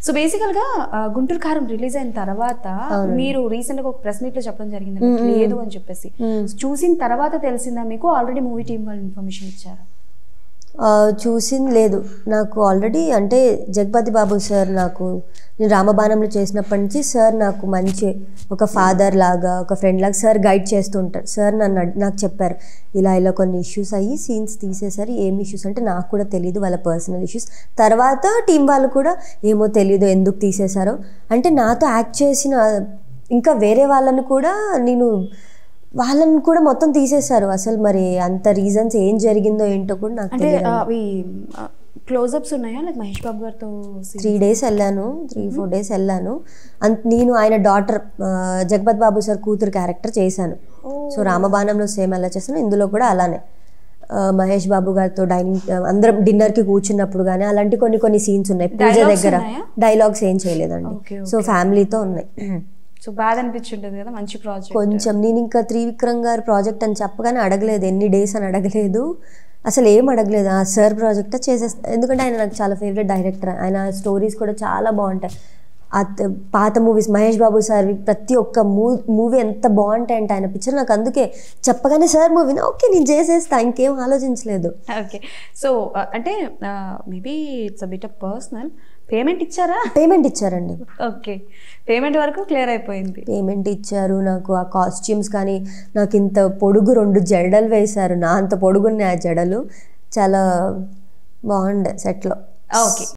So బేసికల్ గా ఆ, గుంటూరు కారం రిలీజ్ అయిన తర్వాత మీరు రీసెంట్ గా ఒక ప్రెస్ మీట్ లో చెప్పడం జరిగింది like, లేదు అని చెప్పేసి చూసిన తర్వాత తెలిసిందా మీకు ఆల్రెడీ మూవీ టీం వాళ్ళు ఇన్ఫర్మేషన్ ఇచ్చారా ఆ, చూసింది లేదు నాకు ఆల్రెడీ అంటే జగపతి బాబు సార్ నాకు నేను రామబాణంలో చేసినప్పటి నుంచి సార్ నాకు మంచి ఒక ఫాదర్ లాగా ఒక ఫ్రెండ్ లాగా సార్ గైడ్ చేస్తుంటారు సార్ నన్ను అడ్- నాకు చెప్పారు ఇలా ఇలా కొన్ని ఇష్యూస్ అయ్యి సీన్స్ తీసేసారు ఏం ఇష్యూస్ అంటే నాకు కూడా తెలియదు వాళ్ళ పర్సనల్ ఇష్యూస్ తర్వాత టీం వాళ్ళు కూడా ఏమో తెలియదు ఎందుకు తీసేశారో అంటే నాతో యాక్ట్ చేసిన ఇంకా వేరే వాళ్ళని కూడా నేను వాళ్ళని కూడా మొత్తం తీసేశారు అసలు మరి అంత రీజన్స్ ఏం జరిగిందో ఏంటో కూడా నాకు అంటే తెలియదు ఆ, అవి క్లోజప్స్ ఉన్నాయా లైక్ మహేష్ బాబు గారితో scene? త్రీ డేస్ వెళ్ళాను త్రీ ఫోర్ డేస్ వెళ్ళాను అంత నేను ఆయన డాటర్ జగపత్ బాబు సార్ కూతురు క్యారెక్టర్ చేశాను సో రామబాణంలో సేమ్ ఎలా చేశాను ఇందులో కూడా అలానే ఆ, మహేష్ బాబు గారితో డైనింగ్ అందరం డిన్నర్కి కూర్చున్నప్పుడు కానీ అలాంటి కొన్ని కొన్ని సీన్స్ ఉన్నాయి పూజ Dialogues దగ్గర ఉన్నాయా? డైలాగ్స్ ఏం చేయలేదండి Okay, సో ఫ్యామిలీతో ఉన్నాయి సో బాధ అనిపించుంటది కదా మంచి ప్రాజెక్ట్ కొంచెం నేను ఇంకా త్రివిక్రమ్ గారి ప్రాజెక్ట్ అని చెప్పగానే అడగలేదు ఎన్ని డేస్ అని అడగలేదు అసలు ఏం అడగలేదు ఆ సార్ ప్రాజెక్ట్ చేసేస్తా ఎందుకంటే ఆయన నాకు చాలా ఫేవరెట్ డైరెక్టర్ ఆయన స్టోరీస్ కూడా చాలా బాగుంటాయి ఆ త- పాత మూవీస్ మహేష్ బాబు సార్ ప్రతి ఒక్క మూ మూవీ ఎంత బాగుంటాయంటే ఆయన పిక్చర్ నాకు అందుకే చెప్పగానే సార్ మూవీని ఓకే నేను చేసేస్తా ఇంకేం ఆలోచించలేదు ఓకే సో అంటే maybe it's bit of personal payment ఇచ్చారా పేమెంట్ ఇచ్చారండి ఓకే పేమెంట్ వరకు క్లియర్ అయిపోయింది పేమెంట్ ఇచ్చారు నాకు ఆ కాస్ట్యూమ్స్ కానీ నాకు ఇంత పొడుగు రెండు జడలు వేశారు నా అంత పొడుగున్నాయి ఆ జడలు చాలా బాగుండే సెట్లో ఓకే